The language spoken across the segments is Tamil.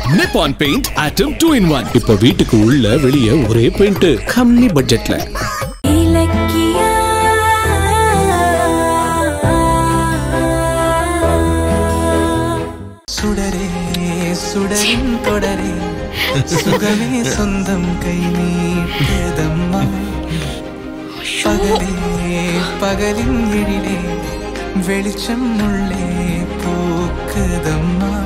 நிப்பான் பெயிண்ட் ஆட்டம் டூ இன் ஒன் இப்ப வீட்டுக்கு உள்ள வெளிய ஒரே பெயிண்ட் கம்மி பட்ஜெட்ல இலக்கியா சுடரே சுடரின் தொடரே சுகமே சொந்தம் கை நீட்டதம்மா பகலே பகலின் எழிலே வெளிச்சம் உள்ளே பூக்குதம்மா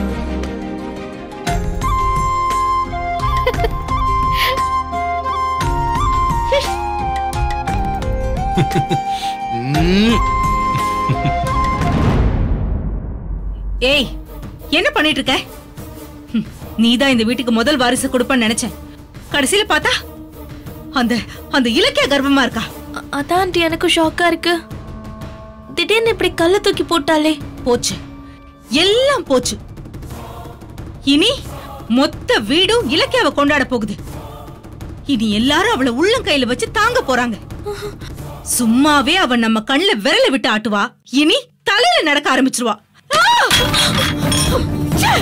ஏய் என்ன பண்ணிட்டு இருக்க ஹம், நீதான் இந்த வீட்டுக்கு முதல் வாரிசு கொடுப்பன்னு நினைச்சேன் கடைசியில பார்த்தா அந்த அந்த இலக்கிய கர்ப்பமா இருக்கா அ- அதான் ஆண்டி எனக்கும் ஷாக்கா இருக்கு திடீர்னு இப்படி கல்ல தூக்கி போட்டாலே போச்சு எல்லாம் போச்சு இனி மொத்த வீடும் இலக்கியாவை கொண்டாட போகுது இனி எல்லாரும் அவளை உள்ளங்கையில வச்சு தாங்க போறாங்க சும்மாவே அவ நம்ம கண்ணுல விரல விட்டு ஆட்டுவா இனி தலையில நடக்க ஆரம்பிச்சிருவா ஆ! ச்சே!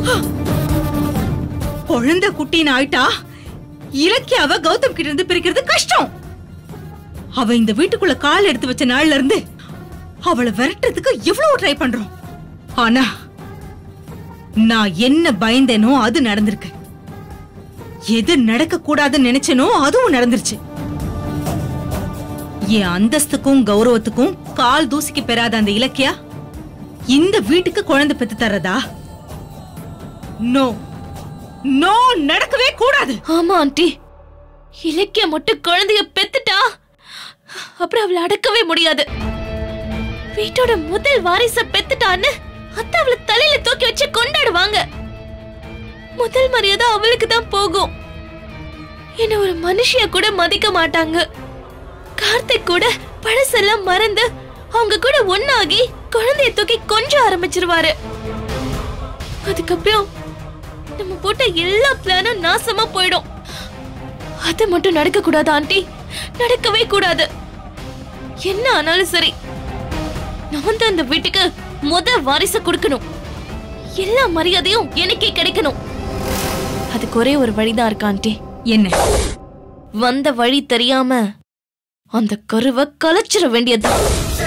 குழந்தை குட்டின்னு ஆயிட்டா இலக்கியாவ கௌதம் கிட்ட இருந்து பிரிக்கிறது கஷ்டம் அவ இந்த வீட்டுக்குள்ள கால் எடுத்து வச்ச நாள்ல இருந்து அவளை விரட்டுறதுக்கு எவ்வளவு ட்ரை பண்றோம் ஆனா நான் என்ன பயந்தேனோ அது நடந்திருக்கு எது நடக்க கூடாதுன்னு நினைச்சேனோ அதுவும் நடந்துருச்சு என் அந்தஸ்துக்கும் கௌரவத்துக்கும் கால் தூசிக்கு பெறாத அந்த இலக்கியா இந்த வீட்டுக்கு குழந்தை பெத்து தர்றதா நோ நோ நடக்கவே கூடாது ஆமா ஆண்டி இலக்கிய மட்டும் குழந்தைய பெத்துட்டா அப்புறம் அவளை அடக்கவே முடியாது வீட்டோட முதல் வாரிச பெத்துட்டான்னு அத்தை அவளை தலையில தூக்கி வச்சு கொண்டாடுவாங்க முதல் மரியாதை அவளுக்கு தான் போகும் என்ன ஒரு மனுஷிய கூட மதிக்க மாட்டாங்க கார்த்திக் கூட பழசெல்லாம் மறந்து அவங்க கூட ஒன்னாகி குழந்தைய தூக்கி கொஞ்ச ஆரம்பிச்சிருவாரு அதுக்கப்புறம் நம்ம போட்ட எல்லா பிளானும் நாசமா போயிடும் அது மட்டும் நடக்க கூடாது ஆண்டி நடக்கவே கூடாது என்ன ஆனாலும் சரி நான் தான் அந்த வீட்டுக்கு முத வாரிச கொடுக்கணும் எல்லா மரியாதையும் எனக்கே கிடைக்கணும் அதுக்கு ஒரே ஒரு வழிதான் இருக்கு ஆண்டி என்ன வந்த வழி தெரியாம அந்த கருவை கலைச்சிட வேண்டியதுதான்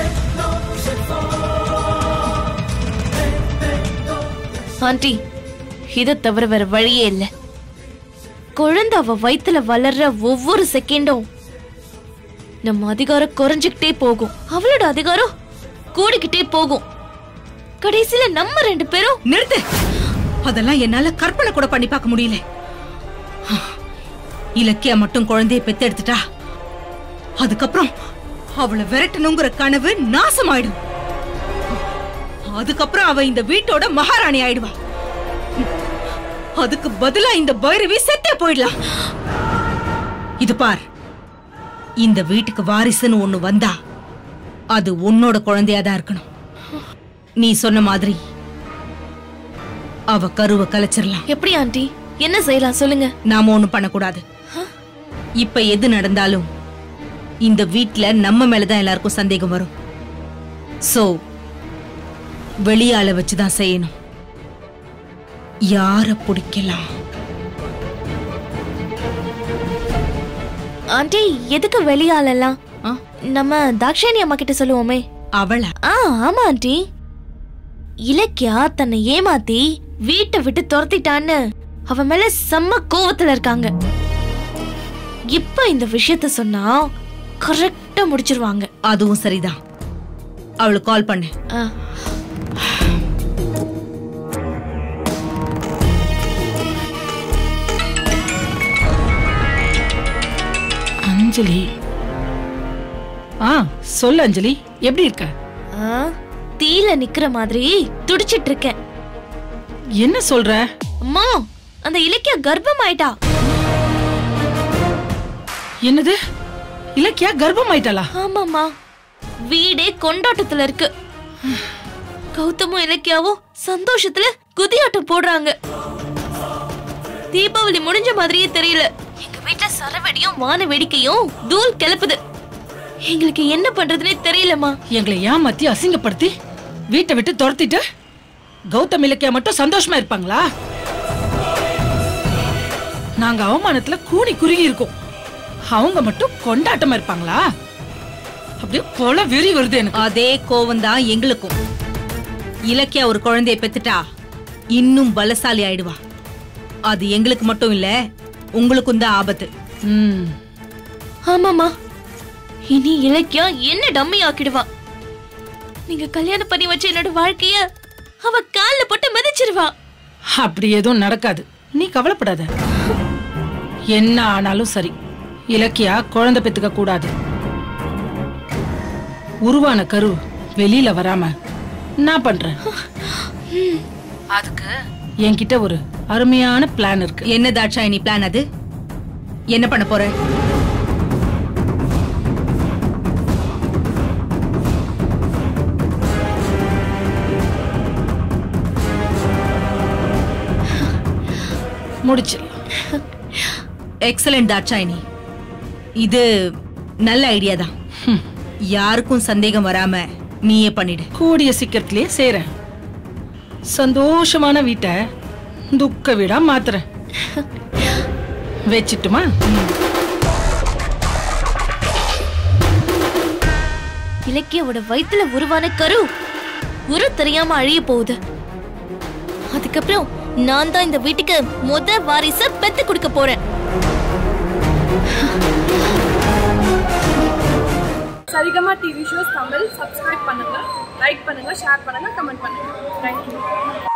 ஆண்டி இதை தவிர வேற வழியே இல்ல குழந்தை அவ வயித்துல வளர்ற ஒவ்வொரு செகண்டும் நம்ம அதிகாரம் குறைஞ்சுக்கிட்டே போகும் அவளோட அதிகாரம் கூடிக்கிட்டே போகும் கடைசியில நம்ம ரெண்டு பேரும் நிறுத்து அதெல்லாம் என்னால கற்பனை கூட பண்ணி பார்க்க முடியல இலக்கியா மட்டும் குழந்தைய பெத்தெடுத்துட்டா அதுக்கப்புறம் அவளை விரட்டணுங்கிற கனவு நாசமாயிடும் அதுக்கப்புறம் அவ இந்த வீட்டோட மகாராணி ஆயிடுவா அதுக்கு பதிலா இந்த பைரவி செத்தே போயிடலாம் இது பார் இந்த வீட்டுக்கு வாரிசுன்னு ஒண்ணு வந்தா அது உன்னோட குழந்தையா தான் இருக்கணும் நீ சொன்ன மாதிரி அவ கருவை கலைச்சிடலாம் எப்படி ஆண்டி என்ன செய்யலாம் சொல்லுங்க நாம ஒண்ணும் பண்ணக்கூடாது இப்ப எது நடந்தாலும் இந்த வீட்ல நம்ம மேலதான் எல்லாருக்கும் சந்தேகம் வரும் சோ வெளியால வச்சுதான் செய்யணும் யார பிடிக்கலாம் ஆண்டி எதுக்கு வெளியாளலாம் ஆ? நம்ம தாக்ஷாயணி அம்மா கிட்ட சொல்லுவோமே அவள ஆ ஆமா ஆண்டி இலக்கியா தன்னை ஏமாத்தி வீட்டை விட்டு துரத்திட்டான்னு அவ மேல செம்ம கோவத்துல இருக்காங்க இப்ப இந்த விஷயத்த சொன்னா கரெக்டா முடிச்சிருவாங்க அதுவும் சரிதான் அவளுக்கு கால் பண்ணு ஆ, அஞ்சலி ஆ சொல்லு அஞ்சலி எப்படி இருக்க ஆ, தீல நிக்கிற மாதிரி துடிச்சிட்டு இருக்கேன் என்ன சொல்ற அம்மா அந்த இலக்கியா கர்ப்பம் ஆயிட்டா என்னது இலக்கியா கர்ப்பம் ஆயிட்டாளா ஆமாம்மா வீடே கொண்டாட்டத்துல இருக்கு கௌதமும் இலக்கியாவும் சந்தோஷத்துல குதியாட்டம் போடுறாங்க தீபாவளி முடிஞ்ச மாதிரியே தெரியல எங்க வீட்டுல சரவெடியும் வான வேடிக்கையும் தூள் கிளப்புது எங்களுக்கு என்ன பண்றதுனே தெரியலம்மா எங்களை ஏமாத்தி அசிங்கப்படுத்தி வீட்டை விட்டு துரத்திட்டு கௌதம் இலக்கியா மட்டும் சந்தோஷமா இருப்பாங்களா நாங்க அவமானத்துல கூனி குறுகி இருக்கோம் அவங்க மட்டும் கொண்டாட்டமா இருப்பாங்களா அப்படியே கொலை வெறி வருது எனக்கு அதே கோவம் தான் எங்களுக்கும் இலக்கியா ஒரு குழந்தைய பெத்துட்டா இன்னும் பலசாலி ஆயிடுவா அது எங்களுக்கு மட்டும் இல்ல உங்களுக்கும் தான் ஆபத்து ம் ஆமாமா இனி இலக்கியா என்ன டம்மி ஆக்கிடுவா நீங்க கல்யாணம் பண்ணி வச்ச என்னோட வாழ்க்கைய அவ கால்ல போட்டு மிதிச்சிருவா அப்படி எதுவும் நடக்காது நீ கவலைப்படாத என்ன ஆனாலும் சரி இலக்கியா குழந்தை பெத்துக்க கூடாது உருவான கரு வெளியில வராம நான் பண்றேன் அதுக்கு என்கிட்ட ஒரு அருமையான பிளான் இருக்கு என்ன தாட்சாயணி பிளான் அது என்ன பண்ண போற முடிச்சிடலாம் எக்ஸலண்ட் தாட்சாயணி இது நல்ல ஐடியா தான் யாருக்கும் சந்தேகம் வராம நீயே பண்ணிடு கூடிய சீக்கிரத்திலே செய்றேன் சந்தோஷமான வீட்டை துக்க வீடா மாத்துறேன் வச்சிட்டுமா இலக்கியாவோட வயித்துல உருவான கரு உரு தெரியாம அழிய போகுது அதுக்கப்புறம் நான் தான் இந்த வீட்டுக்கு முத வாரிச பெத்து கொடுக்க போறேன் Saregama TV shows Tamil subscribe பண்ணுங்க லைக் பண்ணுங்க ஷேர் பண்ணுங்க கமெண்ட் பண்ணுங்க தேங்க்யூ